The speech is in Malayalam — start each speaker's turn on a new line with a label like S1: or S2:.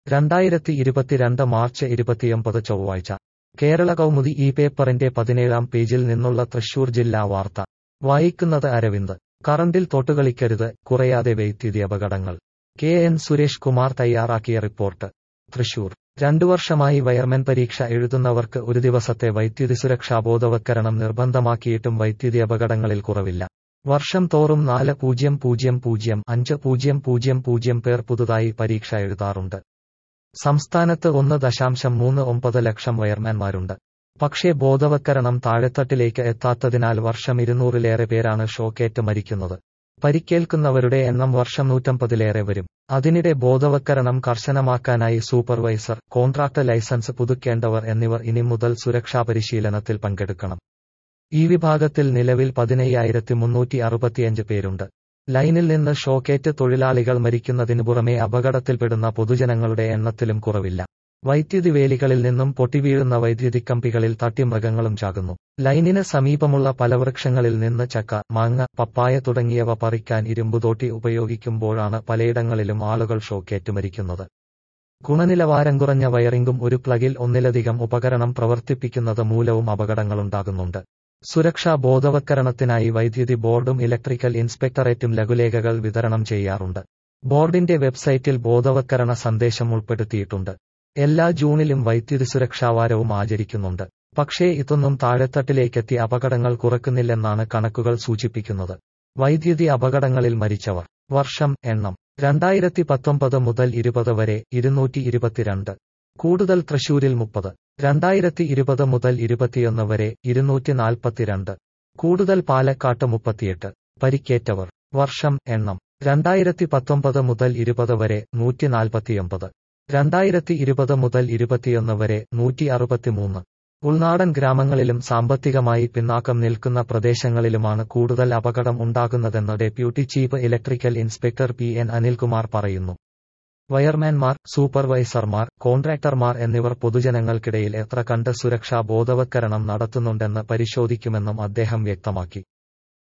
S1: രണ്ടായിരത്തി ഇരുപത്തിരണ്ട് മാർച്ച് ഇരുപത്തിയൊമ്പത് ചൊവ്വാഴ്ച കേരള കൗമുദി ഈ പേപ്പറിന്റെ പതിനേഴാം പേജിൽ നിന്നുള്ള തൃശൂർ ജില്ലാ വാർത്ത വായിക്കുന്നത് അരവിന്ദ് കറണ്ടിൽ തൊട്ടുകളിക്കരുത് കുറയാതെ വൈദ്യുതി അപകടങ്ങൾ കെ എൻ സുരേഷ് കുമാർ തയ്യാറാക്കിയ റിപ്പോർട്ട് തൃശൂർ രണ്ടു വർഷമായി വയർമെൻ പരീക്ഷ എഴുതുന്നവർക്ക് ഒരു ദിവസത്തെ വൈദ്യുതി സുരക്ഷാ ബോധവത്കരണം നിർബന്ധമാക്കിയിട്ടും വൈദ്യുതി അപകടങ്ങളിൽ കുറവില്ല വർഷം തോറും നാല് പൂജ്യം പൂജ്യം പൂജ്യം അഞ്ച് പൂജ്യം പൂജ്യം പൂജ്യം പേർ പുതുതായി പരീക്ഷ എഴുതാറുണ്ട് സംസ്ഥാനത്ത് ഒന്ന് ദശാംശം മൂന്ന് ഒമ്പത് ലക്ഷം വയർമാൻമാരുണ്ട് പക്ഷേ ബോധവത്കരണം താഴെത്തട്ടിലേക്ക് എത്താത്തതിനാൽ വർഷം ഇരുന്നൂറിലേറെ പേരാണ് ഷോക്കേറ്റ് മരിക്കുന്നത് പരിക്കേൽക്കുന്നവരുടെ എണ്ണം വർഷം നൂറ്റമ്പതിലേറെ വരും അതിനിടെ ബോധവത്കരണം കർശനമാക്കാനായി സൂപ്പർവൈസർ കോൺട്രാക്ട് ലൈസൻസ് പുതുക്കേണ്ടവർ എന്നിവർ ഇനി മുതൽ സുരക്ഷാ പരിശീലനത്തിൽ പങ്കെടുക്കണം ഈ വിഭാഗത്തിൽ നിലവിൽ പതിനയ്യായിരത്തി മുന്നൂറ്റി അറുപത്തിയഞ്ച് പേരുണ്ട് ലൈനിൽ നിന്ന് ഷോക്കേറ്റ് തൊഴിലാളികൾ മരിക്കുന്നതിനു പുറമെ അപകടത്തിൽപ്പെടുന്ന പൊതുജനങ്ങളുടെ എണ്ണത്തിലും കുറവില്ല വൈദ്യുതി വേലികളിൽ നിന്നും പൊട്ടിവീഴുന്ന വൈദ്യുതി കമ്പികളിൽ തട്ടി മൃഗങ്ങളും ചാകുന്നു ലൈനിന് സമീപമുള്ള പല വൃക്ഷങ്ങളിൽ നിന്ന് ചക്ക മാങ്ങ പപ്പായ തുടങ്ങിയവ പറിക്കാൻ ഇരുമ്പുതോട്ടി ഉപയോഗിക്കുമ്പോഴാണ് പലയിടങ്ങളിലും ആളുകൾ ഷോക്കേറ്റ് മരിക്കുന്നത് ഗുണനിലവാരം കുറഞ്ഞ വയറിംഗും ഒരു പ്ലഗിൽ ഒന്നിലധികം ഉപകരണം പ്രവർത്തിപ്പിക്കുന്നത് മൂലവും അപകടങ്ങളുണ്ടാകുന്നുണ്ട് സുരക്ഷാ ബോധവത്കരണത്തിനായി വൈദ്യുതി ബോർഡും ഇലക്ട്രിക്കൽ ഇൻസ്പെക്ടറേറ്റും ലഘുലേഖകൾ വിതരണം ചെയ്യാറുണ്ട് ബോർഡിന്റെ വെബ്സൈറ്റിൽ ബോധവത്കരണ സന്ദേശം ഉൾപ്പെടുത്തിയിട്ടുണ്ട് എല്ലാ ജൂണിലും വൈദ്യുതി സുരക്ഷാവാരവും ആചരിക്കുന്നുണ്ട് പക്ഷേ ഇതൊന്നും താഴെത്തട്ടിലേക്കെത്തി അപകടങ്ങൾ കുറക്കുന്നില്ലെന്നാണ് കണക്കുകൾ സൂചിപ്പിക്കുന്നത് വൈദ്യുതി അപകടങ്ങളിൽ മരിച്ചവർ വർഷം എണ്ണം രണ്ടായിരത്തി പത്തൊമ്പത് മുതൽ ഇരുപത് വരെ ഇരുന്നൂറ്റി ഇരുപത്തിരണ്ട് കൂടുതൽ തൃശൂരിൽ മുപ്പത് രണ്ടായിരത്തി ഇരുപത് മുതൽ ഇരുപത്തിയൊന്ന് വരെ ഇരുന്നൂറ്റി നാൽപ്പത്തിരണ്ട് കൂടുതൽ പാലക്കാട്ട് മുപ്പത്തിയെട്ട് പരിക്കേറ്റവർ വർഷം എണ്ണം രണ്ടായിരത്തി പത്തൊമ്പത് മുതൽ ഇരുപത് വരെ നൂറ്റി നാൽപ്പത്തിയൊമ്പത് രണ്ടായിരത്തി ഇരുപത് മുതൽ ഇരുപത്തിയൊന്ന് വരെ നൂറ്റി അറുപത്തിമൂന്ന് ഉൾനാടൻ ഗ്രാമങ്ങളിലും സാമ്പത്തികമായി പിന്നാക്കം നിൽക്കുന്ന പ്രദേശങ്ങളിലുമാണ് കൂടുതൽ അപകടം ഉണ്ടാകുന്നതെന്ന് deputy chief electrical inspector P N Anilkumar പറയുന്നു വയർമാൻമാർ സൂപ്പർവൈസർമാർ കോൺട്രാക്ടർമാർ എന്നിവർ പൊതുജനങ്ങൾക്കിടയിൽ എത്ര കണ്ട് സുരക്ഷാ ബോധവത്കരണം നടത്തുന്നുണ്ടെന്ന് പരിശോധിക്കുമെന്നും അദ്ദേഹം വ്യക്തമാക്കി